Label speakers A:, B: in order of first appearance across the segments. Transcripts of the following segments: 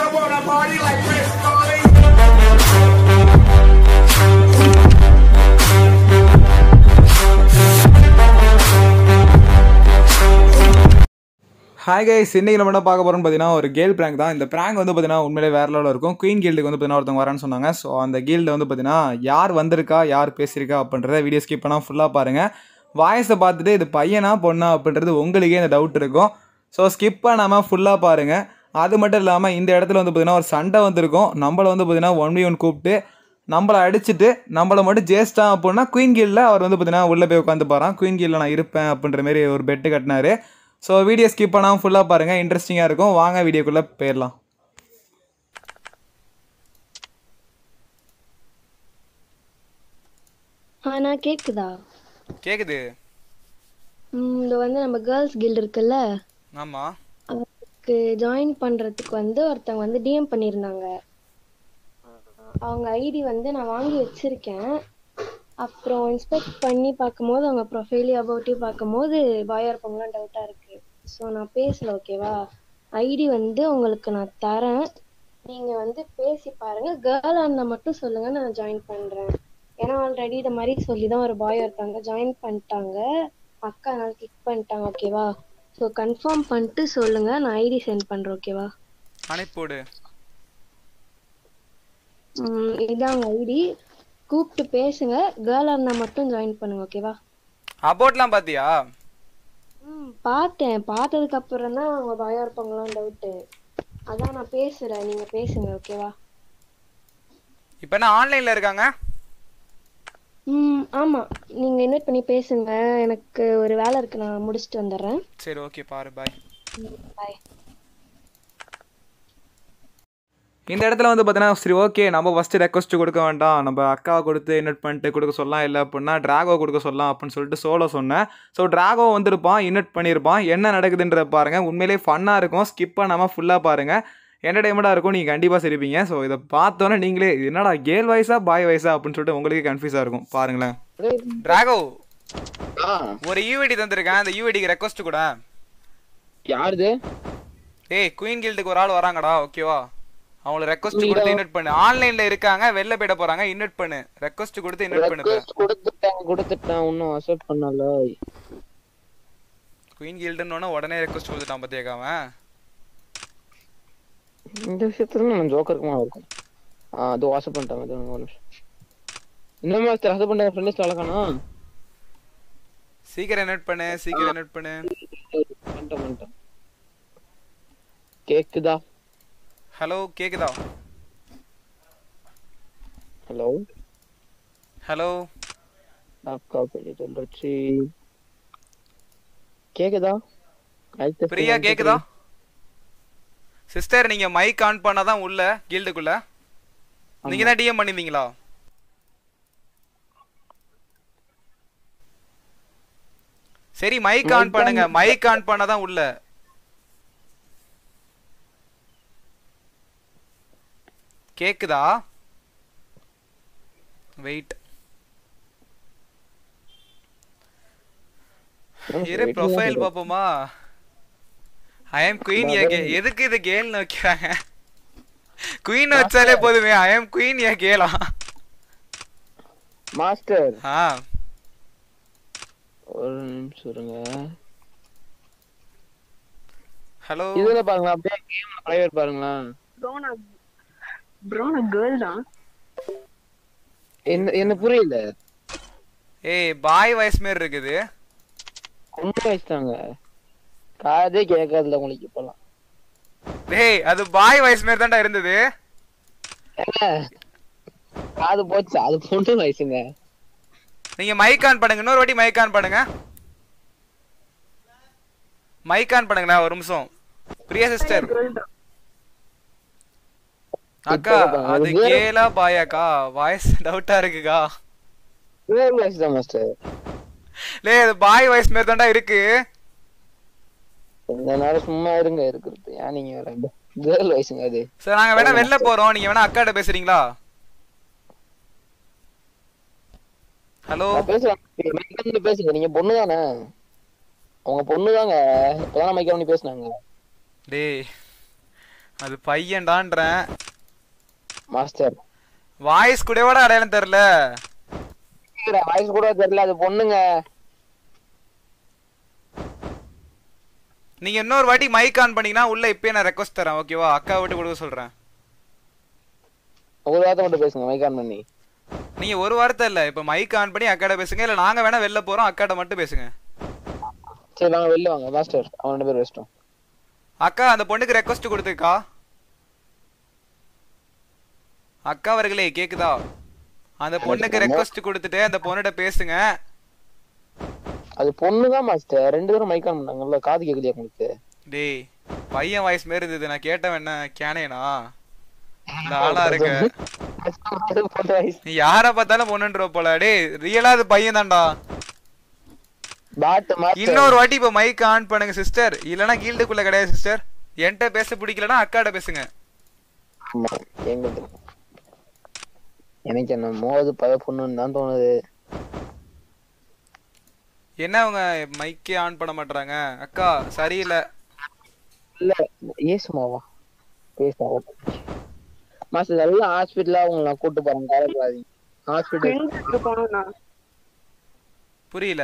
A: I wanna party like Chris Farley.
B: Hi guys இன்னைக்கு நம்ம என்ன பார்க்க போகிறோம்னு பார்த்தீங்கன்னா ஒரு கேல் பிராங்க் தான் இந்த பிராங்க் வந்து பார்த்தீங்கன்னா உண்மையிலே வேற லெவலில் இருக்கும் குயின் கீல்டுக்கு வந்து பார்த்தீங்கன்னா ஒருத்தவங்க வரேன்னு சொன்னாங்க ஸோ அந்த கீல்டு வந்து பார்த்தீங்கன்னா யார் வந்திருக்கா யார் பேசியிருக்கா அப்படின்றத வீடியோ ஸ்கிப் பண்ணால் ஃபுல்லாக பாருங்கள் வாய்ஸை பார்த்துட்டு இது பையனா பொண்ணா அப்படின்றது உங்களுக்கே இந்த டவுட் இருக்கும் ஸோ ஸ்கிப் பண்ணாமல் ஃபுல்லாக பாருங்கள் அது மட்டும் இல்லாமல் இந்த இடத்துல வந்து பார்த்தீங்கன்னா ஒரு சண்டை வந்திருக்கும் நம்மளை வந்து பார்த்தீங்கன்னா ஒன் வி ஒன் கூப்பிட்டு நம்மளை அடிச்சுட்டு நம்மளை மட்டும் ஜெயிச்சிட்டான் அப்படின்னா குயின் கீல்டில் அவர் வந்து பார்த்தீங்கன்னா உள்ளே போய் உட்காந்து பாறான் குயின் கீல்டில் நான் இருப்பேன் அப்படின்ற மாதிரி ஒரு பெட்டு கட்டினாரு ஸோ வீடியோ ஸ்கிப் பண்ணாமல் ஃபுல்லாக பாருங்கள் இன்ட்ரெஸ்டிங்காக இருக்கும் வாங்க வீடியோக்குள்ளே போயிடலாம்
C: ஆனா கேக்குதா
B: கேட்குது
C: ம், இது வந்து நம்ம கேர்ள்ஸ் கில்ட் இருக்குல்ல
B: ஆமாம்
C: அதுக்கு ஜாயின் பண்றதுக்கு வந்து ஒருத்தவங்க வந்து டிஎம் பண்ணியிருந்தாங்க அவங்க ஐடி வந்து நான் வாங்கி வச்சிருக்கேன் அப்புறம் இன்ஸ்பெக்ட் பண்ணி பார்க்கும்போது அவங்க ப்ரொஃபைலி அபவுட்டையும் பார்க்கும்போது பாயா இருப்பாங்களாம் டவுட்டாக இருக்கு ஸோ நான் பேசல ஓகேவா ஐடி வந்து உங்களுக்கு நான் தரேன் நீங்க வந்து பேசி பாருங்க கேர்ளாக இருந்தால் மட்டும் சொல்லுங்க நான் ஜாயின் பண்றேன் ஏன்னா ஆல்ரெடி இந்த மாதிரி சொல்லி தான் ஒரு பாய் ஒருத்தவங்க ஜாயின் பண்ணிட்டாங்க அக்கா அதனால கிளிக் பண்ணிட்டாங்க ஓகேவா ஸோ கன்ஃபார்ம் பண்ணிட்டு சொல்லுங்க நான் ஐடி சென்ட் பண்றேன் ஓகேவா
B: அனுப்பிவிடு
C: ம், இதான் உங்க ஐடி கூப்பிட்டு பேசுங்க கேர்ளாக இருந்தால் மட்டும் ஜாயின் பண்ணுங்க ஓகேவா
B: அபோட்லாம் பார்த்தியா
C: ம் பார்த்தேன் பார்த்ததுக்கு அப்புறம் தான் அவங்க பயம் இருப்பாங்களான்னு டவுட்டு அதான் நான் பேசுறேன் நீங்க பேசுங்க ஓகேவா
B: இப்போ என்ன ஆன்லைனில் இருக்காங்க
C: ம் ஆமா நீங்க இன்வைட் பண்ணி பேசுங்க எனக்கு ஒரு வேலை இருக்கு நான் முடிச்சுட்டு வந்துடுறேன்
B: சரி ஓகே பாரு பாய்
C: பாய்
B: இந்த இடத்துல வந்து பார்த்தீங்கன்னா சரி ஓகே நம்ம ஃபஸ்ட்டு ரெக்வஸ்ட் கொடுக்க வேண்டாம் நம்ம அக்காவை கொடுத்து இன்வெர்ட் பண்ணிட்டு கொடுக்க சொல்லலாம் இல்லை அப்படின்னா ட்ராகோ கொடுக்க சொல்லலாம் அப்படின்னு சொல்லிட்டு சோலோ சொன்னேன் ஸோ ட்ராகோ வந்திருப்பான் இன்வெர்ட் பண்ணியிருப்பான் என்ன நடக்குதுன்றத பாருங்கள் உண்மையிலேயே ஃபன்னாக இருக்கும் ஸ்கிப் பண்ணாமல் ஃபுல்லாக பாருங்கள் என்டர்டைன்மெண்ட்டாக இருக்கும் நீங்கள் கண்டிப்பாக சிரிப்பீங்க ஸோ இதை பார்த்தோன்னே நீங்களே இது என்னடா கேர்ள் வாய்ஸா பாய் வாய்ஸா அப்படின்னு சொல்லிட்டு உங்களுக்கே கன்ஃபியூஸாக இருக்கும் பாருங்களேன் ட்ராகோ
D: ஆ
B: ஒரு யூஐடி தந்திருக்கேன் அந்த யூஐடிக்கு ரெக்வஸ்ட் கூட
D: யாருது
B: ஏய் குயின் கில்டுக்கு ஒரு ஆள் வராங்கடா ஓகேவா அவங்கள ரெக்வஸ்ட் கொடுத்து இன்வைட் பண்ணு ஆன்லைன்ல இருக்காங்க வெளில போயிட போறாங்க இன்வைட் பண்ணு ரெக்வஸ்ட் கொடுத்து இன்வைட் பண்ணு
D: Request கொடுத்துட்டேன் கொடுத்துட்டேன் இன்னும் அக்செப்ட் பண்ணல
B: குயின் கில்டுன்னு உடனே ரெக்வஸ்ட் கொடுத்துட்டான் பத்தியாக்காம
D: இந்த விஷயத்துல நான் ஜோக்கருக்குமா இருக்கும் ஆ அது வாட்ஸ்அப் பண்ணிட்டாங்க அது ஒரு நிமிஷம் இன்னும் மாஸ்டர் அது பண்ண ஃப்ரெண்ட்ஸ் வளர்க்கணா
B: சீக்கிரம் இன்வைட் பண்ணு சீக்கிரம் இன்வைட் பண்ணு
D: பண்ணிட்டேன் பண்ணிட்டேன் கேக்குதா
B: ஹலோ கேக்குதா
D: ஹலோ
B: ஹலோ
D: அக்கா பெரிய தொண்டச்சி கேக்குதா அடுத்த
B: பிரியா
D: friend
B: கேக்குதா சிஸ்டர் நீங்க மைக் ஆன் பண்ணாதான் உள்ள கில்டுக்குள்ள நீங்க தான் டிஎம் பண்ணிருந்தீங்களா சரி மைக் ஆன் பண்ணுங்க மைக் ஆன் பண்ணாதான் உள்ள கேக்குதா வெயிட் இரு ப்ரொஃபைல் பாப்போமா ஐ அம் குயின் யா கே எதுக்கு இது கேல்னு வைக்கிறாங்க குயின் வச்சாலே போதுமே ஐ அம் குயின் யா கேலா
D: மாஸ்டர்
B: ஆ
D: ஒரு நிமிஷம் இருங்க
B: ஹலோ
D: இதுல பாருங்களா அப்படியே கேம்ல பிரைவேட் பாருங்களா
C: ப்ரோ நான் கேர்ள் தான்
D: என்ன என்ன புரியல
B: ஏய் பாய் வாய்ஸ் மாதிரி இருக்குது
D: கொண்டு வச்சிட்டாங்க காதே கேட்காதுல உங்களுக்கு இப்பெல்லாம்
B: டேய் அது பாய் வாய்ஸ் மாதிரி தான்டா இருந்தது
D: ஏங்க, காது போச்சு அது பொண்ணு வயசுங்க
B: நீங்க மைக் ஆன் பண்ணுங்க இன்னொரு வாட்டி மைக் ஆன் பண்ணுங்க மைக் ஆன் பண்ணுங்கண்ணா ஒரு நிமிஷம் பிரியா சிஸ்டர் அக்கா அது கேலா பாயாக்கா வாய்ஸ் டவுட்டா இருக்குக்கா
D: கேர்ள் வயசு தான் மாஸ்டர்
B: லே அது பாய் வாய்ஸ் மாதிரி தான்டா இருக்கு
D: கொஞ்ச நேரம் சும்மா இருங்க இருக்கிறது ஏன் நீங்க வேற கேர்ள் வயசுங்க அது
B: சரி நாங்க வேணா வெளில போறோம் நீங்க வேணா அக்காட்ட பேசுறீங்களா ஹலோ
D: நான் பேசுறேன் மைக் பண்ணி பேசுங்க நீங்க பொண்ணு தானே அவங்க பொண்ணு தாங்க இப்பதான் மைக் பண்ணி பேசுனாங்க
B: டேய் அது பையன்டான்றேன்
D: மாஸ்டர்
B: வாய்ஸ் கூடவோட அடையாளம் தெரியல
D: வாய்ஸ் கூட தெரியல அது பொண்ணுங்க
B: நீங்க இன்னொரு வாட்டி மைக் ஆன் பண்ணீங்கன்னா உள்ள இப்பயே நான் ரெக்வஸ்ட் தரேன் ஓகேவா அக்கா விட்டு கொடுக்க சொல்றேன்
D: ஒரு வார்த்தை மட்டும் பேசுங்க மைக்கான் பண்ணி
B: நீங்க ஒரு வார்த்தை இல்ல இப்ப மைக் ஆன் பண்ணி அக்காட பேசுங்க இல்ல நாங்க வேணா வெளில போறோம் அக்காட்ட மட்டும் பேசுங்க
D: சரி வாங்க வெளில வாங்க மாஸ்டர் அவன் ரெண்டு பேர் பேசிட்டோம்
B: அக்கா அந்த பொண்ணுக்கு ரெக்வஸ்ட் கொடுத்துக்கா அக்கா அவர்களே கேக்குதா அந்த பொண்ணுக்கு ரெக்வஸ்ட் கொடுத்துட்டு அந்த பொண்ணுகிட்ட பேசுங்க
D: அது பொண்ணுதான் மாஸ்டர் ரெண்டு பேரும் மைக்கான் பண்ணாங்கல்ல காது கேக்குதியா உங்களுக்கு
B: டேய் பையன் வாய்ஸ் மாரி இருந்தது நான் கேட்டவன் என்ன கேனேனா இந்த ஆளா இருக்க
D: அது பொண்ணு வாய்ஸ்
B: நீ யார பார்த்தாலும் பொண்ணுன்ற போல டேய் ரியலா அது பையன் தான்டா
D: பாட்டு மாஸ்டர்
B: இன்னொரு வாட்டி இப்ப மைக் ஆன் பண்ணுங்க சிஸ்டர் இல்லனா கீல்டுக்குள்ள கிடையாது சிஸ்டர் என்கிட்ட பேச பிடிக்கலனா அக்காட்ட பேசுங்க
D: ஆமா எங்களுக்கு எனக்கு என்ன மோது பத பொண்ணுன்னு தான் தோணுது
B: என்ன அவங்க மைக்கே ஆன் பண்ண மாட்டாங்க அக்கா சரியில்லை
D: இல்ல ஏசுமாவா பேசாவா மாஸ்டர் எல்லாம் ஹாஸ்பிட்டலா உங்களை நான் கூட்டு போறேன் கவலைப்படாதீங்க ஹாஸ்பிட்டல்
E: பெண்களுக்கு போகணும்னா
B: புரியல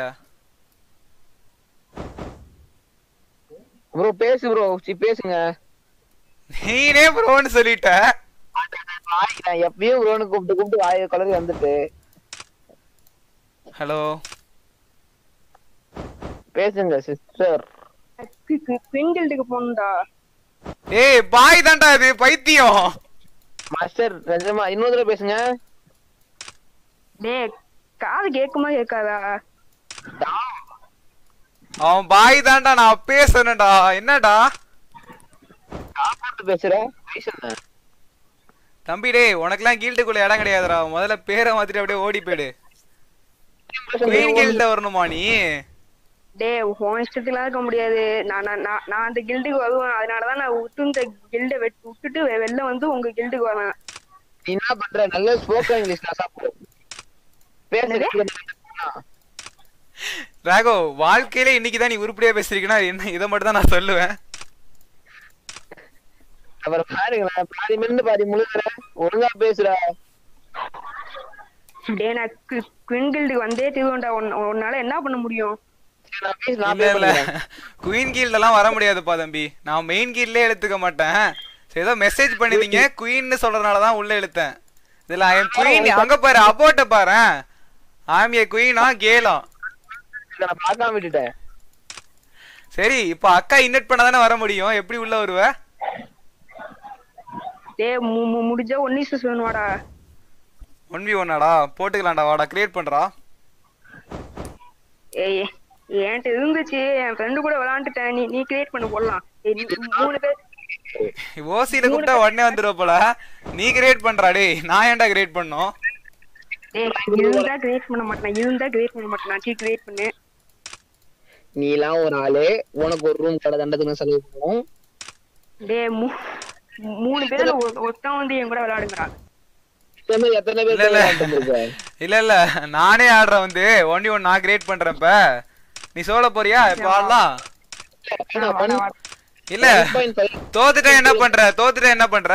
D: ப்ரோ பேசு ப்ரோ பேசுங்க
B: நீனே ப்ரோன்னு சொல்லிட்ட
D: வாய் நான் எப்பயும் ப்ரோன்னு கூப்பிட்டு கூப்பிட்டு வாய கலரி வந்துட்டு
B: ஹலோ
D: பேசுங்க சிஸ்டர்
E: பெண்களுக்கு போகணும்டா
B: ஏய் பாய் தான்டா இது பைத்தியம்
D: மாஸ்டர் நிஜமா இன்னொரு தடவை பேசுங்க
E: டேய் காது கேக்குமா கேட்காதா
B: அவன் பாய் தான்டா நான் அப்பயே சொன்னேன்டா என்னடா
D: காப்பாத்து பேசுற வயசு என்ன
B: தம்பி டேய் உனக்கெல்லாம் கீல்டுக்குள்ள இடம் கிடையாதுடா முதல்ல பேரை மாத்திட்டு அப்படியே ஓடி போயிடு குயின் கீல்ட வரணுமா நீ
E: டேய் உன் இஷ்டத்துக்குலாம் இருக்க முடியாது நான் நான் நான் நான் அந்த கில்டுக்கு வருவேன் அதனாலதான் நான் விட்டு இந்த கில்டை விட்டுட்டு வெ- வெளில வந்து உங்க கில்டுக்கு வரேன்
D: நீ என்ன பண்ற நல்ல ஸ்போக்கன் இங்கிலீஷ் நான் சாப்பிடு பேசுறது
B: ராகோ வாழ்க்கையில இன்னைக்கு தான் நீ உருப்படியா பேசுறீங்கன்னா என்ன இதை மட்டும் தான் நான் சொல்லுவேன்
D: அப்புறம் பாருங்களேன் பாதி மின்னு பாதி முழுகிற ஒழுங்கா பேசுற
E: டேய் நான் குயின் கில்டுக்கு வந்தே தீர்வேன்டா உன்- உன்னால என்ன பண்ண முடியும்
D: சரி, நான் பேசு நான்
B: இல்ல இல்ல
D: பேசுறேன்
B: குயின் கீல்ட் எல்லாம் வர முடியாதுப்பா தம்பி நான் மெயின் கீல்ட்லயே எடுத்துக்க மாட்டேன் சரி, ஏதோ மெசேஜ் பண்ணிருந்தீங்க குயின்னு சொல்றதுனால தான் உள்ள எடுத்தேன் இதுல ஐ எம் குயின் அங்க பாரு அபோட்ட பாரு ஐ எம் ஏ குயினா கேலா
D: இதை நான் பார்க்காம விட்டுட்டேன்
B: சரி இப்போ அக்கா இன்வைட் பண்ண தானே வர முடியும் எப்படி உள்ள வருவ
E: டேய் மு- மு- முடிஞ்சா ஒன்னி சொல்லணும் வாடா
B: ஒன் வி ஒன்னாடா போட்டுக்கலாம்டா வாடா கிரியேட் பண்றா
E: ஏய் என்கிட்ட இருந்துச்சு என் ஃப்ரெண்டு கூட விளாண்டுட்டேன் நீ நீ கிரியேட் பண்ண போடலாம் ஏய், நீ- மூணு பேர்
B: ஓசியில கூப்பிட்டா உடனே வந்துருவ போல நீ கிரியேட் பண்றா டேய் நான் ஏன்டா கிரியேட் பண்ணோம்
E: டேய் இருந்தா கிரியேட் பண்ண மாட்டேன் இருந்தா கிரியேட் பண்ண மாட்டேன் நான் கிரியேட் பண்ணு
D: நீ எல்லாம் ஒரு ஆளு உனக்கு ஒரு ரூம் கடை தண்டத்துக்கு செலவு பண்ணுவோம்
E: டேய் மூ- மூணு பேர் ஒருத்தன் வந்து என் கூட விளையாடுங்கடா
D: எத்தனை எத்தனை பேர்
B: இல்ல, இல்ல.
D: விளையாண்டுட்டு இருக்க?
B: இல்ல இல்ல நானே ஆடுறேன் வந்து ஒன்லி ஒன் நான் கிரியேட் பண்றேன் இப்ப நீ சோல போறியா இப்ப ஆடலாம்
D: ஆனா, one
B: இல்ல
D: point five
B: தோத்துட்டா என்ன பண்ற தோத்துட்டா என்ன பண்ற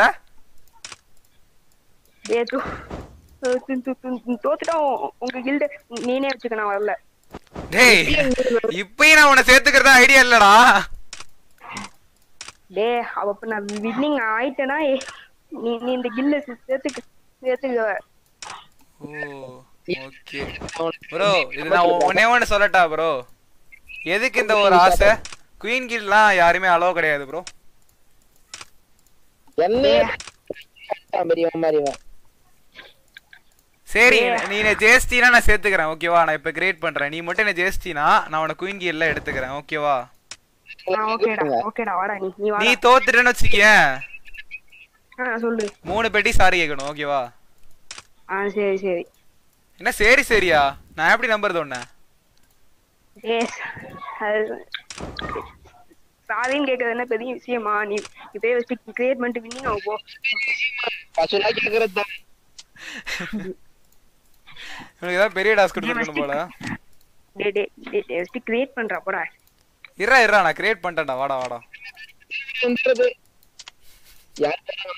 E: டேய் தோ- தோ- தோ- தோ- தோ- தோத்துட்டா உ- உங்க கில்ட நீனே வச்சுக்க நான் வரல
B: டேய் இப்பயும் நான் உன்னை சேர்த்துக்கிறதா ஐடியா இல்லடா
E: டேய் அவ இப்ப நான் வின்னிங் ஆயிட்டேனா ஏ, நீ நீ இந்த கில்ல சேர்த்துக்க சேர்த்துக்க
B: ஓ ஓகே ப்ரோ இது நான் ஒ- ஒண்ணே ஒண்ணு சொல்லட்டா ப்ரோ எதுக்கு இந்த ஒரு ஆசை குயின் கில்லாம் யாருமே அலோவ் கிடையாது ப்ரோ
D: என்ன பெரியவன் மாதிரி இவன்.
B: சரி நீ என்ன ஜேஸ்டினா நான் சேர்த்துக்கிறேன் ஓகேவா நான் இப்ப கிரியேட் பண்றேன் நீ மட்டும் என்ன ஜேஸ்டினா நான் உன குயின் கீல்ல எடுத்துக்கிறேன் ஓகேவா
E: ஆ ஓகேடா ஓகேடா வாடா நீ நீ
B: நீ
E: வாடா
B: தோத்துட்டேன்னு வச்சுக்கேன்
E: ஆ சொல்லு
B: மூணு பெட்டி சாரி கேட்கணும் ஓகேவா
E: ஆ சரி சரி
B: என்ன சரி சரியா நான் எப்படி நம்புறது ஒண்ணு
E: டேய் அது சாரின்னு கேட்கறது என்ன பெரிய விஷயமா நீ இப்பயே வச்சு கிரியேட் பண்ணிட்டு வின்னிங் ஆகும் போ
D: பசுலா கேக்குறது தான்
B: உனக்கு ஏதாவது பெரிய டாஸ்க் கொடுத்துருக்கணும் போல
E: டே டே டே டே வச்சு கிரியேட் பண்றா போடா
B: இருடா இருடா நான் கிரியேட் பண்ணிட்டேன்டா வாடா வாடா
D: வந்துடுறது. யார்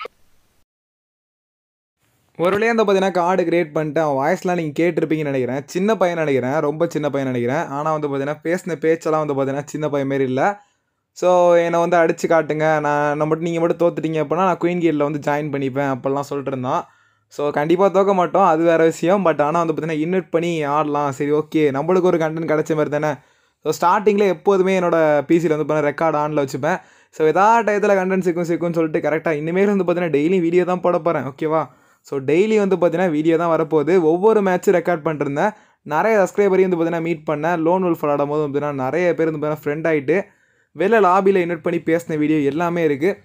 B: ஒரு வழியாக வந்து பார்த்தீங்கன்னா கார்டு கிரியேட் பண்ணிட்டு அவன் வாய்ஸ்லாம் நீங்கள் கேட்டிருப்பீங்கன்னு நினைக்கிறேன் சின்ன பையன் நினைக்கிறேன் ரொம்ப சின்ன பையன் நினைக்கிறேன் ஆனால் வந்து பார்த்தீங்கன்னா பேசின பேச்செல்லாம் வந்து பார்த்தீங்கன்னா சின்ன பையன் மாரி இல்லை ஸோ என்னை வந்து அடிச்சு காட்டுங்க நான் நம்ம மட்டும் நீங்கள் மட்டும் தோத்துட்டீங்க அப்படின்னா நான் குயின் கீல்டில் வந்து ஜாயின் பண்ணிப்பேன் அப்போல்லாம் சொல்லிட்டு இருந்தான் ஸோ கண்டிப்பாக தோக்க மாட்டோம் அது வேறு விஷயம் பட் ஆனால் வந்து பார்த்தீங்கன்னா இன்வைட் பண்ணி ஆடலாம் சரி ஓகே நம்மளுக்கு ஒரு கண்டென்ட் கிடைச்ச மாதிரி தானே ஸோ ஸ்டார்டிங்கில் எப்போதுமே என்னோட பிசியில் வந்து பார்த்தீங்கன்னா ரெக்கார்ட் ஆனில் வச்சுப்பேன் ஸோ எதா டயத்தில் கண்டென்ட் சிக்கும் சிக்கும்னு சொல்லிட்டு கரெக்டாக இனிமேல் வந்து பார்த்தீங்கன்னா டெய்லி வீடியோ தான் போட போகிறேன் ஓகேவா ஸோ டெய்லி வந்து பார்த்தீங்கன்னா வீடியோ தான் வரப்போகுது ஒவ்வொரு மேட்ச்சும் ரெக்கார்ட் பண்ணிருந்தேன் நிறைய சப்ஸ்கிரைபரையும் வந்து பார்த்தீங்கன்னா மீட் பண்ணேன் லோன் உல்ஃப் விளாடும் போது வந்து பார்த்தீங்கன்னா நிறைய பேர் வந்து பார்த்தீங்கன்னா ஃப்ரெண்ட் ஆகிட்டு வெளில லாபியில் இன்வைட் பண்ணி பேசின வீடியோ எல்லாமே இருக்குது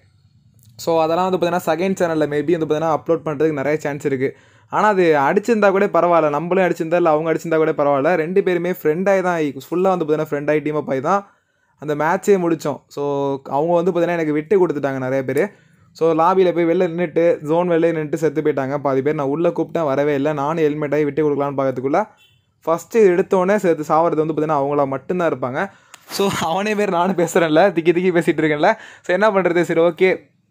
B: ஸோ அதெல்லாம் வந்து பார்த்தீங்கன்னா செகண்ட் சேனலில் மேபி வந்து பார்த்தீங்கன்னா அப்லோட் பண்ணுறதுக்கு நிறைய சான்ஸ் இருக்குது ஆனால் அது அடிச்சிருந்தா கூட பரவாயில்ல நம்மளும் அடிச்சிருந்தா இல்லை அவங்க அடிச்சிருந்தா கூட பரவாயில்ல ரெண்டு பேருமே ஃப்ரெண்டாகி தான் ஃபுல்லாக வந்து பார்த்தீங்கன்னா ஃப்ரெண்ட் ஆகி டீம் ஆகி தான் அந்த மேட்ச்சே முடித்தோம் ஸோ அவங்க வந்து பார்த்தீங்கன்னா எனக்கு விட்டு கொடுத்துட்டாங்க நிறைய பேர் ஸோ லாபியில் போய் வெளில நின்றுட்டு ஜோன் வெளில நின்றுட்டு செத்து போயிட்டாங்க பாதி பேர் நான் உள்ளே கூப்பிட்டேன் வரவே இல்லை நானும் ஹெல்மெட் ஆகி விட்டு கொடுக்கலான்னு பார்க்கறதுக்குள்ள ஃபஸ்ட்டு எடுத்தோடனே சேர்த்து சாவறது வந்து பார்த்தீங்கன்னா அவங்கள மட்டும்தான் இருப்பாங்க ஸோ அவனே பேர் நானும் பேசுகிறேன்ல திக்கி திக்கி பேசிகிட்டு இருக்கேன்ல ஸோ என்ன பண்ணுறது சரி ஓகே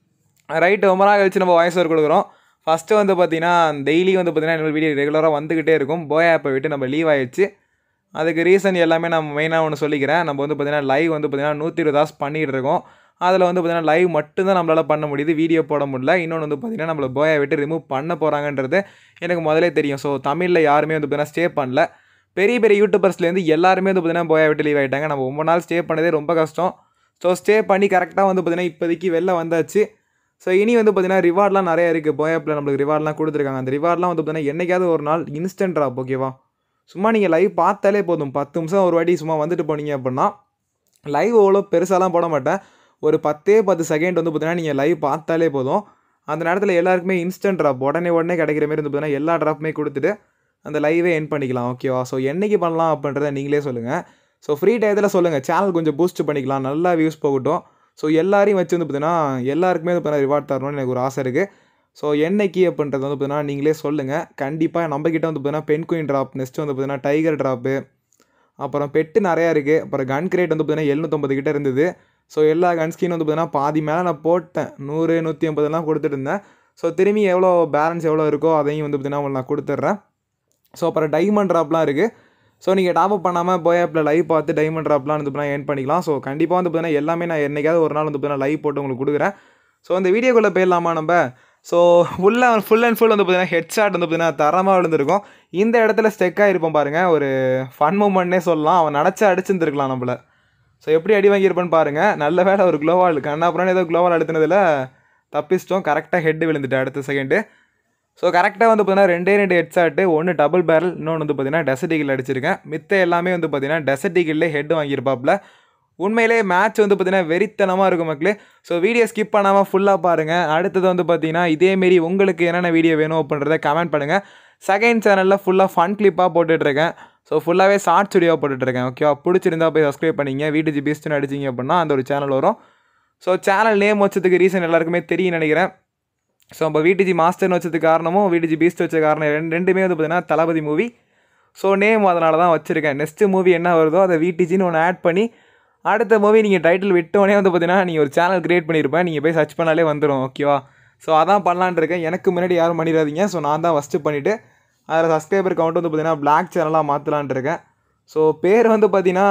B: ரைட்டு ரொம்ப நாள் கழிச்சு நம்ம வாய்ஸ் ஓவர் கொடுக்குறோம் ஃபஸ்ட்டு வந்து பார்த்தீங்கன்னா டெய்லி வந்து பார்த்தீங்கன்னா என்னோட வீடியோ ரெகுலராக வந்துக்கிட்டே இருக்கும் போய் ஆப்பை விட்டு நம்ம லீவ் ஆயிடுச்சு அதுக்கு ரீசன் எல்லாமே நான் மெயினாக ஒன்று சொல்லிக்கிறேன் நம்ம வந்து பார்த்தீங்கன்னா லைவ் வந்து பார்த்தீங்கன்னா நூற்றி இருபது ஹார்ஸ் பண்ணிகிட்டு இருக்கோம் அதில் வந்து பார்த்தீங்கன்னா லைவ் மட்டும்தான் நம்மளால் பண்ண முடியுது வீடியோ போட முடியல இன்னொன்று வந்து பார்த்தீங்கன்னா நம்மளை போயை விட்டு ரிமூவ் பண்ண போகிறாங்கன்றது எனக்கு முதலே தெரியும் ஸோ தமிழில் யாருமே வந்து பார்த்தீங்கன்னா ஸ்டே பண்ணல பெரிய பெரிய யூடியூபர்ஸ்லேருந்து எல்லாருமே வந்து பார்த்தீங்கன்னா போயை விட்டு லீவ் ஆகிட்டாங்க நம்ம ரொம்ப நாள் ஸ்டே பண்ணதே ரொம்ப கஷ்டம் ஸோ ஸ்டே பண்ணி கரெக்டாக வந்து பார்த்தீங்கன்னா இப்போதைக்கு வெளில வந்தாச்சு ஸோ இனி வந்து பார்த்தீங்கன்னா ரிவார்ட்லாம் நிறைய இருக்குது போயாப்பில் நம்மளுக்கு ரிவார்ட்லாம் கொடுத்துருக்காங்க அந்த ரிவார்ட்லாம் வந்து பார்த்தீங்கன்னா என்னைக்காவது ஒரு நாள் இன்ஸ்டன்ட் ட்ராப் ஓகேவா சும்மா நீங்கள் லைவ் பார்த்தாலே போதும் பத்து நிமிஷம் ஒரு வாட்டி சும்மா வந்துட்டு போனீங்க அப்படின்னா லைவ் அவ்வளோ பெருசாலாம் போட மாட்டேன் ஒரு பத்தே பத்து செகண்ட் வந்து பார்த்தீங்கன்னா நீங்கள் லைவ் பார்த்தாலே போதும் அந்த நேரத்தில் எல்லாருக்குமே இன்ஸ்டன்ட் ட்ராப் உடனே உடனே கிடைக்கிற மாதிரி வந்து பார்த்தீங்கன்னா எல்லா ட்ராப்புமே கொடுத்துட்டு அந்த லைவே என் பண்ணிக்கலாம் ஓகேவா ஸோ என்னைக்கு பண்ணலாம் அப்படின்றத நீங்களே சொல்லுங்கள் ஸோ ஃப்ரீ டயத்தில் சொல்லுங்கள் சேனல் கொஞ்சம் பூஸ்ட் பண்ணிக்கலாம் நல்லா வியூஸ் போகட்டும் ஸோ எல்லாரையும் வச்சு வந்து பார்த்தீங்கன்னா எல்லாருக்குமே வந்து பார்த்தீங்கன்னா ரிவார்ட் தரணும்னு எனக்கு ஒரு ஆசை இருக்குது ஸோ என்னைக்கு அப்படின்றது வந்து பார்த்தீங்கன்னா நீங்களே சொல்லுங்கள் கண்டிப்பாக நம்மக்கிட்ட வந்து பார்த்தீங்கன்னா பென் குயின் ட்ராப் நெக்ஸ்ட் வந்து பார்த்தீங்கன்னா டைகர் ட்ராப்பு அப்புறம் பெட்டு நிறையா இருக்குது அப்புறம் கன் கிரேட் வந்து பார்த்தீங்கன்னா எழுநூற்றம்பது கிட்ட இருந்தது ஸோ எல்லா கன் ஸ்கீன் வந்து பார்த்தீங்கன்னா பாதி மேலே நான் போட்டேன் நூறு நூற்றி ஐம்பதுலாம் கொடுத்துட்டு இருந்தேன் ஸோ திரும்பி எவ்வளோ பேலன்ஸ் எவ்வளோ இருக்கோ அதையும் வந்து பார்த்தீங்கன்னா உங்களுக்கு நான் கொடுத்துட்றேன் ஸோ அப்புறம் டைமண்ட் ட்ராப்லாம் இருக்குது ஸோ நீங்கள் டாப் அப் பண்ணாமல் போய் ஆப்பில் லைவ் பார்த்து டைமண்ட் ட்ராப்லாம் வந்து பார்த்தீங்கன்னா ஏர்ன் பண்ணிக்கலாம் ஸோ கண்டிப்பாக வந்து பார்த்தீங்கன்னா எல்லாமே நான் என்னைக்காவது ஒரு நாள் வந்து பார்த்தீங்கன்னா லைவ் போட்டு உங்களுக்கு கொடுக்குறேன் ஸோ அந்த வீடியோக்குள்ளே போயிடலாமா நம்ம ஸோ ஃபுல்லாக ஃபுல் அண்ட் ஃபுல் வந்து பார்த்தீங்கன்னா ஹெட் ஷாட் வந்து பார்த்தீங்கன்னா தரமாக விழுந்திருக்கும் இந்த இடத்துல ஸ்டெக்காக இருப்போம் பாருங்கள் ஒரு ஃபன் மூமெண்ட்னே சொல்லலாம் அவன் நினச்சா அடிச்சிருந்துருக்கலாம் நம்மள ஸோ எப்படி அடி வாங்கியிருப்பான்னு பாருங்கள் நல்ல வேலை ஒரு க்ளோவால் கண்ணாப்புறம் ஏதோ க்ளோவால் அடுத்துனதில் தப்பிச்சிட்டோம் கரெக்டாக ஹெட் விழுந்துட்டு அடுத்த செகண்டு ஸோ கரெக்டாக வந்து பார்த்தீங்கன்னா ரெண்டே ரெண்டு ஹெட் ஷாட்டு ஒன்று டபுள் பேரல் இன்னொன்று வந்து பார்த்தீங்கன்னா டெசர்டிகில் அடிச்சிருக்கேன் மித்த எல்லாமே வந்து பார்த்தீங்கன்னா டெசர்டிகில்லே ஹெட் வாங்கியிருப்பாப்புல உண்மையிலே மேட்ச் வந்து பார்த்தீங்கன்னா வெறித்தனமாக இருக்கும் மக்களே ஸோ வீடியோ ஸ்கிப் பண்ணாமல் ஃபுல்லாக பாருங்கள் அடுத்தது வந்து பார்த்தீங்கன்னா இதேமாரி உங்களுக்கு என்னென்ன வீடியோ வேணும் அப்படின்றத கமெண்ட் பண்ணுங்கள் செகண்ட் சேனலில் ஃபுல்லாக ஃபன் கிளிப்பாக போட்டுட்ருக்கேன் ஸோ ஃபுல்லாகவே ஷார்ட் வீடியோ போட்டுட்ருக்கேன் ஓகேவா பிடிச்சிருந்தா போய் சப்ஸ்கிரைப் பண்ணிங்க வீட்டு பீஸ்ட்னு அடிச்சிங்க அப்படின்னா அந்த ஒரு சேனல் வரும் ஸோ சேனல் நேம் வச்சதுக்கு ரீசன் எல்லாருக்குமே தெரியும் நினைக்கிறேன் ஸோ நம்ம விடிஜி மாஸ்டர்னு வச்சதுக்கு காரணமும் விடிஜி பீஸ்ட் வச்ச காரணம் ரெண்டு ரெண்டுமே வந்து பார்த்தீங்கன்னா தளபதி மூவி ஸோ நேம் அதனால தான் வச்சுருக்கேன் நெக்ஸ்ட்டு மூவி என்ன வருதோ அதை விடிஜின்னு ஒன்று ஆட் பண்ணி அடுத்த மூவி நீங்கள் டைட்டில் விட்டோடனே வந்து பார்த்தீங்கன்னா நீங்கள் ஒரு சேனல் கிரியேட் பண்ணியிருப்பேன் நீங்கள் போய் சர்ச் பண்ணாலே வந்துடும் ஓகேவா ஸோ அதான் பண்ணலான்னு இருக்கேன் எனக்கு முன்னாடி யாரும் பண்ணிடாதீங்க ஸோ நான் தான் ஃபஸ்ட்டு பண்ணிவிட்டு அதில் சப்ஸ்கிரைபர் கவுண்ட் வந்து பார்த்தீங்கன்னா பிளாக் சேனலாக மாற்றலான் இருக்கேன் ஸோ பேர் வந்து பார்த்தீங்கன்னா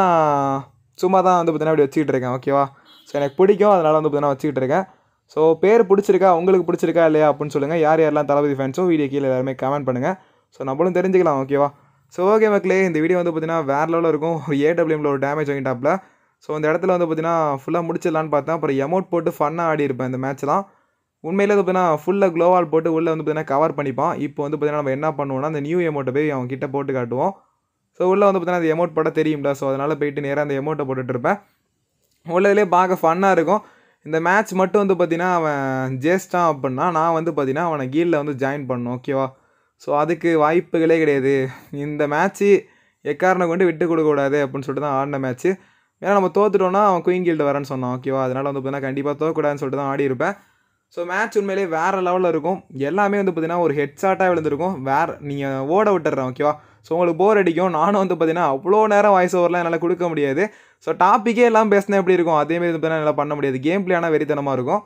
B: சும்மா தான் வந்து பார்த்தீங்கன்னா அப்படி வச்சுக்கிட்டு இருக்கேன் ஓகேவா ஸோ எனக்கு பிடிக்கும் அதனால் வந்து பார்த்தீங்கன்னா வச்சுக்கிட்டு இருக்கேன் ஸோ பேர் பிடிச்சிருக்கா உங்களுக்கு பிடிச்சிருக்கா இல்லையா அப்படின்னு சொல்லுங்கள் யார் யாரெல்லாம் தளபதி ஃபேன்ஸோ வீடியோ கீழே எல்லாருமே கமெண்ட் பண்ணுங்கள் ஸோ நம்மளும் தெரிஞ்சுக்கலாம் ஓகேவா ஸோ ஓகே மக்களே இந்த வீடியோ வந்து பார்த்தீங்கன்னா வேறு லெவலில் இருக்கும் ஒரு ஏடபிள்யூமில் ஒரு டேமேஜ் வாங்கிட்டாப்ல ஸோ இந்த இடத்துல வந்து பார்த்தீங்கன்னா ஃபுல்லாக முடிச்சிடலான்னு பார்த்தேன் அப்புறம் எமௌண்ட் போட்டு ஃபன்னாக ஆடி இருப்பேன் இந்த மேட்ச்லாம் உண்மையிலே வந்து பார்த்தீங்கன்னா ஃபுல்லாக க்ளோவால் போட்டு உள்ளே வந்து பார்த்தீங்கன்னா கவர் பண்ணிப்பான் இப்போ வந்து பார்த்தீங்கன்னா நம்ம என்ன பண்ணுவோம்னா அந்த நியூ எமௌண்ட்டை போய் அவன் கிட்ட போட்டு காட்டுவோம் ஸோ உள்ளே வந்து பார்த்தீங்கன்னா அந்த எமௌண்ட் போட தெரியும்டா ஸோ அதனால் போயிட்டு நேராக அந்த எமௌண்ட்டை போட்டுட்டு இருப்பேன் உள்ளதுலேயே பார்க்க ஃபன்னாக இருக்கும் இந்த மேட்ச் மட்டும் வந்து பார்த்தீங்கன்னா அவன் ஜேஸ்டான் அப்படின்னா நான் வந்து பார்த்தீங்கன்னா அவனை கீழில் வந்து ஜாயின் பண்ணணும் ஓகேவா ஸோ அதுக்கு வாய்ப்புகளே கிடையாது இந்த மேட்ச்சு எக்காரணம் கொண்டு விட்டு கொடுக்கக்கூடாது அப்படின்னு சொல்லிட்டு தான் ஆடின மேட்ச்சு ஏன்னா நம்ம தோத்துட்டோம்னா அவன் குயின் கீல்டு வரேன்னு சொன்னான் ஓகேவா அதனால் வந்து பார்த்தீங்கன்னா கண்டிப்பாக தோக்கக்கூடாதுன்னு சொல்லிட்டு தான் ஆடி இருப்பேன் ஸோ மேட்ச் உண்மையிலேயே வேறு லெவலில் இருக்கும் எல்லாமே வந்து பார்த்தீங்கன்னா ஒரு ஹெட் ஷாட்டாக விழுந்திருக்கும் வேறு நீங்கள் ஓட விட்டுறேன் ஓகேவா ஸோ உங்களுக்கு போர் அடிக்கும் நானும் வந்து பார்த்தீங்கன்னா அவ்வளோ நேரம் வாய்ஸ் ஓவர்லாம் என்னால் கொடுக்க முடியாது ஸோ டாப்பிக்கே எல்லாம் பேசினா எப்படி இருக்கும் அதேமாரி வந்து பார்த்தீங்கன்னா என்னால் பண்ண முடியாது கேம் பிளே ஆனால் வெறித்தனமாக இருக்கும்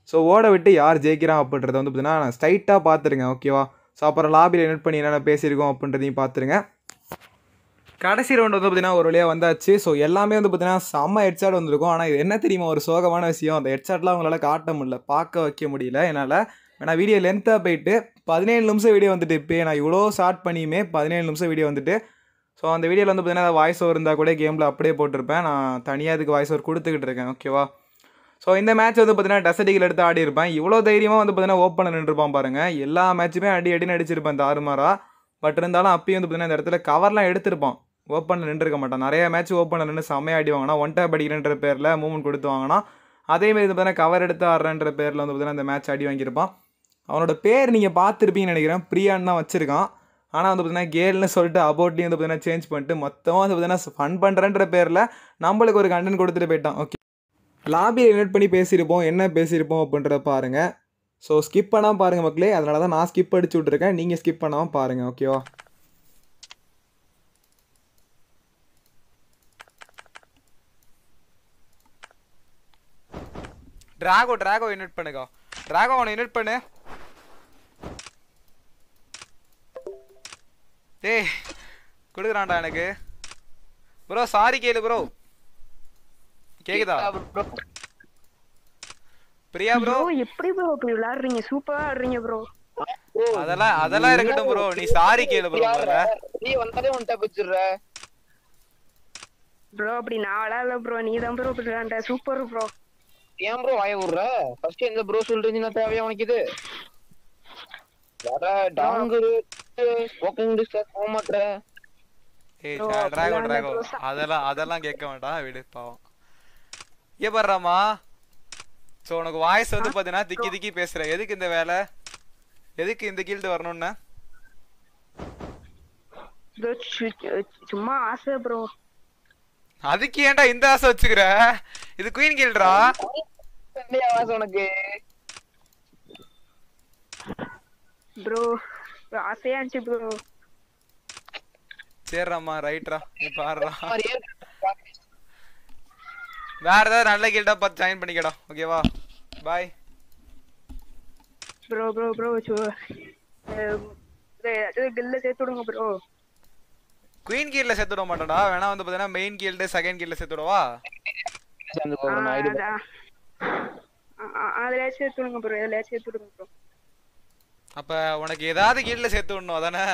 B: ஸோ ஓட விட்டு யார் ஜெயிக்கிறான் அப்படின்றத வந்து பார்த்தீங்கன்னா ஸ்ட்ரைட்டாக பார்த்துருங்க ஓகேவா ஸோ அப்புறம் லாபியில் நோட் பண்ணி என்னென்ன பேசியிருக்கோம் அப்படின்றதையும் பார்த்துருங்க கடைசி ரவுண்ட் வந்து பார்த்தீங்கன்னா ஒரு வழியாக வந்தாச்சு ஸோ எல்லாமே வந்து பார்த்தீங்கன்னா செம்ம ஹெட்ஷாட் வந்திருக்கும் ஆனால் இது என்ன தெரியுமா ஒரு சோகமான விஷயம் அந்த ஹெட்ஷாட்லாம் அவங்களால காட்ட முடியல பார்க்க வைக்க முடியல என்னால் ஏன்னா வீடியோ லென்த்தாக போயிட்டு பதினேழு நிமிஷம் வீடியோ வந்துட்டு இப்போ நான் இவ்வளோ ஷார்ட் பண்ணியுமே பதினேழு நிமிஷம் வீடியோ வந்துட்டு ஸோ அந்த வீடியோவில் வந்து பார்த்தீங்கன்னா வாய்ஸ் ஓவர் இருந்தால் கூட கேமில் அப்படியே போட்டிருப்பேன் நான் தனியாக இதுக்கு வாய்ஸ் ஓவர் கொடுத்துக்கிட்டு இருக்கேன் ஓகேவா ஸோ இந்த மேட்ச் வந்து பார்த்தீங்கன்னா டெசடிகள் எடுத்து ஆடி இருப்பேன் இவ்வளோ தைரியமாக வந்து பார்த்தீங்கன்னா ஓப்பனில் நின்றுப்பான் பாருங்க எல்லா மேட்சுமே அடி அடி அடிச்சிருப்பேன் தாறுமாறா பட் இருந்தாலும் அப்பயும் வந்து பார்த்தீங்கன்னா இந்த இடத்துல கவர்லாம் எடுத்திருப்பான் ஓப்பனில் நின்றுருக்க மாட்டான் நிறைய மேட்ச் ஓப்பனில் நின்று செம்மையாக அடி வாங்கினா ஒன் டேப் அடிக்கிறன்ற பேரில் மூவ்மெண்ட் கொடுத்து வாங்கினா அதேமாரி வந்து பார்த்தீங்கன்னா கவர் எடுத்து ஆடுறன்ற பேரில் வந்து பார்த்தீங்கன்னா இந்த மேட்ச் அடி வாங்கியிருப்பான் அவனோட பேர் நீங்கள் பார்த்துருப்பீங்கன்னு நினைக்கிறேன் பிரியான்னு தான் வச்சுருக்கான் ஆனால் வந்து பார்த்தீங்கன்னா கேல்னு சொல்லிட்டு அபவுட்லேயும் வந்து பார்த்தீங்கன்னா சேஞ்ச் பண்ணிட்டு மொத்தமாக வந்து பார்த்தீங்கன்னா ஃபன் பண்ணுறேன்ற பேரில் நம்மளுக்கு ஒரு கண்டென்ட் கொடுத்துட்டு போயிட்டான் ஓகே லாபியில் இன்வைட் பண்ணி பேசியிருப்போம் என்ன பேசியிருப்போம் அப்படின்றத பாருங்கள் ஸோ ஸ்கிப் பண்ணாமல் பாருங்கள் மக்களே அதனால தான் நான் ஸ்கிப் அடிச்சு விட்ருக்கேன் நீங்கள் ஸ்கிப் பண்ணாமல் பாருங்கள் ஓகேவா டிராகோ டிராகோ இன்வைட் பண்ணுங்க டிராகோ அவனை இன்வைட் பண்ணு டேய் கொடுக்குறான்டா எனக்கு ப்ரோ சாரி கேளு ப்ரோ கேக்குதா பிரியா ப்ரோ
E: ப்ரோ எப்படி ப்ரோ இப்படி விளையாடுறீங்க சூப்பரா ஆடுறீங்க ப்ரோ
B: அதெல்லாம் அதெல்லாம் இருக்கட்டும் ப்ரோ நீ சாரி கேளு ப்ரோ முதல்ல
D: நீ வந்தாலே உன்ட்ட வச்சிடுற
E: ப்ரோ அப்படி நான் விளையாடல ப்ரோ நீ தான் ப்ரோ இப்படி விளையாண்ட சூப்பர் ப்ரோ
D: ஏன் ப்ரோ வாய விடுற ஃபர்ஸ்ட் எந்த ப்ரோ சொல்றீங்கன்னா தேவையா உனக்கு இது வர டாங்கரு ஸ்போக்கன் இங்கிலீஷ் போக மாட்டேற
B: ஏய்
E: Bro,
B: டிராகோ
E: அப்படிலாம்
B: டிராகோ
E: இல்ல bro.
B: அதெல்லாம் அதெல்லாம் கேட்க வேண்டாம் விடு பாவம் ஏ பர்றாமா ஸோ உனக்கு வாய்ஸ் வந்து பார்த்தீங்கன்னா திக்கி திக்கி பேசுற எதுக்கு இந்த வேலை எதுக்கு இந்த கீல்டு வரணும்னு
E: ப்ரோ சும்மா ஆசை ப்ரோ
B: அதுக்கு ஏன்டா இந்த ஆசை வச்சுக்கிற இது குயின் கீல்டா
D: இல்லையா வாசு உனக்கு
E: ப்ரோ ஆசையா இருந்துச்சு ப்ரோ
B: சரிடாம்மா ரைட்ரா நீ பாடுறா
D: மாதிரியே
B: வேற ஏதாவது நல்ல கீல்டா பார்த்து ஜாயின் பண்ணிக்கடா ஓகேவா பாய்
E: ப்ரோ ப்ரோ ப்ரோ கில்ல சேர்த்து விடுங்க ப்ரோ
B: குயின் கீல்ட்ல சேர்த்து விட மாட்டேன்டா வேணா வந்து பார்த்தீங்கன்னா மெயின் கீல்டு செகண்ட் கீல்ட்ல சேர்த்து விடவா
D: சேர்ந்து போகணும் ஐடி
E: அதுல சேர்த்து விடுங்க ப்ரோ இதுல சேர்த்து விடுங்க ப்ரோ
B: அப்ப உனக்கு ஏதாவது கீல்ட்ல சேர்த்து விடணும் அதானே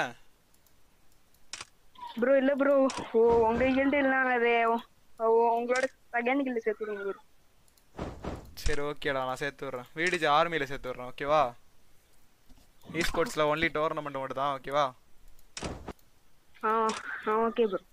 E: ப்ரோ இல்ல ப்ரோ ஓ உங்க கில்டு இல்லைனா அது ஓ, உங்களோட செகண்ட் கில்டு சேர்த்து விடுங்க ப்ரோ
B: சரி ஓகேடா நான் சேர்த்து விட்றேன் வீடிஜி ஆர்மியில் சேர்த்து விட்றேன் ஓகேவா இ ஸ்போர்ட்ஸில் ஒன்லி டோர்னமெண்ட் மட்டும் தான் ஓகேவா
E: ஆ ஆ ஓகே ப்ரோ